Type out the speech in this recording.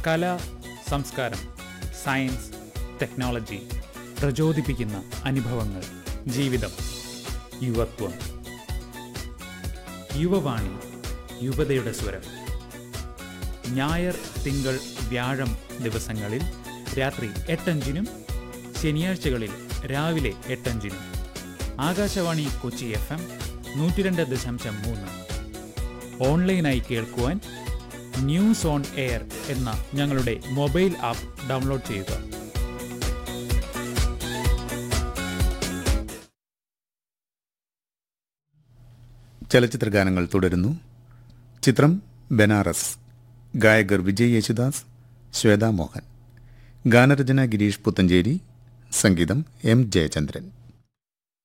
കല സംസ്കാരം science technology പ്രചോദിപ്പിക്കുന്ന അനുഭവങ്ങൾ ജീവിതം യുവത്വം യുവവാണി യുവതയുടെ സ്വരം ഞായർ തിങ്കൾ വ്യാഴം ദിവസങ്ങളിൽ രാത്രി എട്ടഞ്ചിനും ശനിയാഴ്ചകളിൽ രാവിലെ എട്ടഞ്ചിനും ആകാശവാണി കൊച്ചി എഫ് എം നൂറ്റി രണ്ട് ദശാംശം മൂന്ന് ഓൺലൈനായി കേൾക്കുവാൻ ന്യൂസ് ഓൺ എയർ എന്ന ഞങ്ങളുടെ മൊബൈൽ ആപ്പ് ഡൗൺലോഡ് ചെയ്യുക ചലച്ചിത്ര ഗാനങ്ങൾ തുടരുന്നു ചിത്രം ബനാറസ് ഗായകർ വിജയ് യേശുദാസ് ശ്വേതാ മോഹൻ ഗാനരചന ഗിരീഷ് പുത്തഞ്ചേരി സംഗീതം എം ജയചന്ദ്രൻ